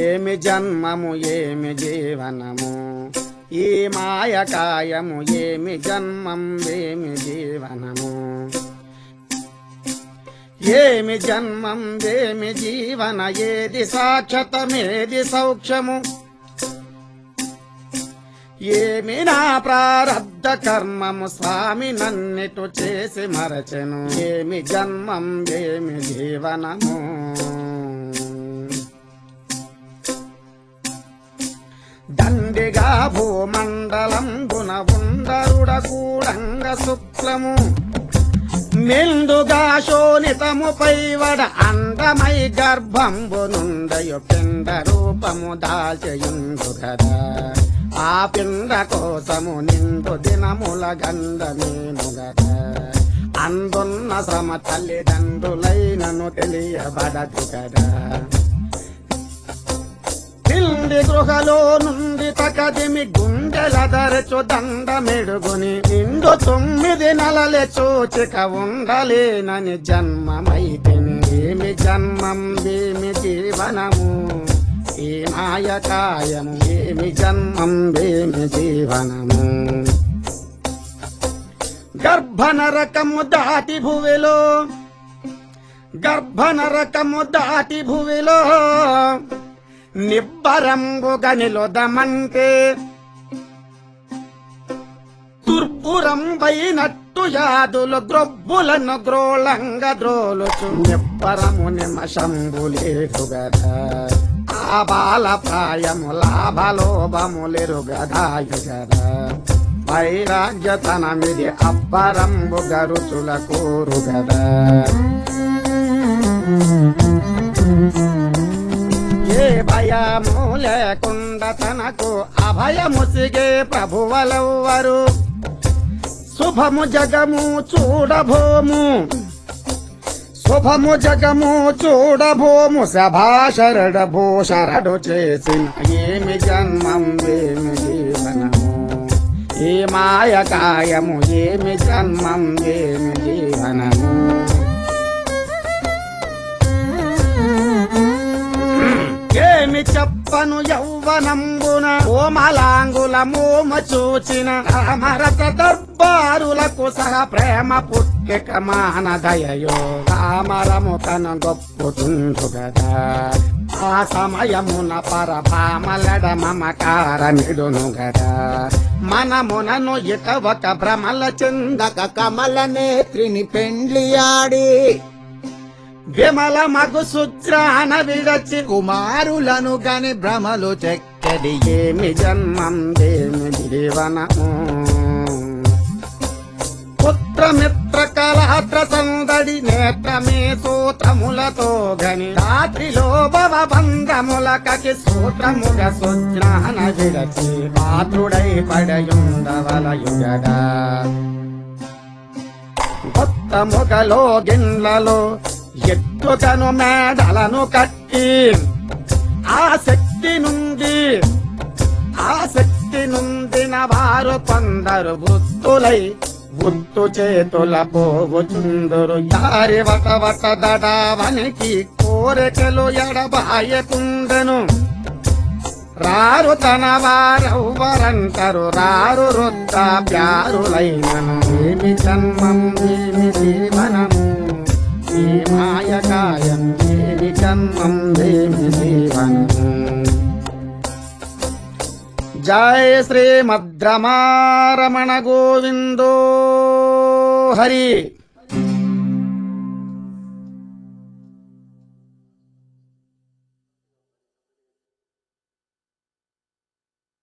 ఏమి జన్మము ఏమి జీవనము ఈ మాయకాయము ఏమి జన్మం ఏమి జీవనము ఏమి జన్మం ఏమి జీవన ఏది సాక్షతమేది సౌఖ్యము ఏమి నా ప్రారబ్ధ కర్మము స్వామి నన్నిటు చేసి మరచెను ఏమి జన్మం ఏమి జీవనము దండిగా భూమండలం గుణ ఉండరుడ కూడంగ శుక్లము మెండుగా శోణితము పైవడ అందమై గర్భంబు నుండయు పిండ రూపము దాల్చయుండు కదా ఆ పిండ కోసము నిండు దినముల గంధమేను గదా అందున్న శ్రమ తల్లిదండ్రులైనను తెలియబడదు కదా తిండి గృహలో నుండి తకదిమి గుండెల దరచు దండ మెడుగుని నిండు తొమ్మిది నెలలే చూచిక ఉండలేనని జన్మమైతిని ఏమి జన్మం ఏమి జీవనము ఈ మాయకాయము ఏమి జన్మం ఏమి జీవనము గర్భనరకము దాటి భువిలో గర్భనరకము దాటి భువిలో నిబ్బరంబుగా నిలుదమంటే తుర్పురంబైనట్టు యాదులు గ్రొబ్బులను గ్రోళంగ ద్రోలుచు నిబ్బరము నిమశంబులేరు గదా ఆ బాల ప్రాయము లాభలోభములెరుగదాయు గదా వైరాగ్యతనమిది అబ్బరంబు గరుచుల కోరు గదా ఏ భయము లేకుండా తనకు అభయము సిగే ప్రభువలెవ్వరు శుభము జగము చూడభోము శుభము జగము చూడభోము సభాశరడ భూషరడు చేసిన ఏమి జన్మం ఏమి జీవనము ఏ మాయకాయము ఏమి జన్మం ఏమి జీవనము ఏమి చెప్పను యౌవనంబున ఓమలాంగుల మోమ చూచిన అమరత దర్బారులకు సహ ప్రేమ పుట్టిక మానదయయో కామరము తన గొప్పుతుండు గదా ఆ సమయమున పరభామలడ మమకారమిడును గదా మనమునను ఇక ఒక భ్రమల చెందక కమల నేత్రిని పెండ్లియాడి విమల మగు సుజ్రాన విడచి కుమారులను గని భ్రమలు చెక్కడి ఏమి జన్మం ఏమి జీవనము పుత్రమిత్ర కళాత్ర సందడి నేత్రమే సూత్రములతో గని రాత్రిలో భవ బంధముల కకి సూత్రముగ సుజ్ఞాన విడచి పాత్రుడై పడయుండవలయుగడా కొత్త మొగలో గిన్నెలలో ఎత్తుకను మేడలను కట్టి ఆ శక్తి నుండి ఆ శక్తి నుండిన వారు కొందరు వృత్తులై గుర్తు చేతుల పోవుచుందరు యారి వట వట దడావనికి కోరికలు ఎడబాయకుండెను రారు తన వారెవ్వరంటారు రారు వృద్ధ ప్యారులైనను ఏమి జన్మం ఏమి జీవనము ఈ మాయకాయం ఏమి జన్మం ఏమి జీవనము జయ శ్రీమద్రమారమణ గోవిందో హరి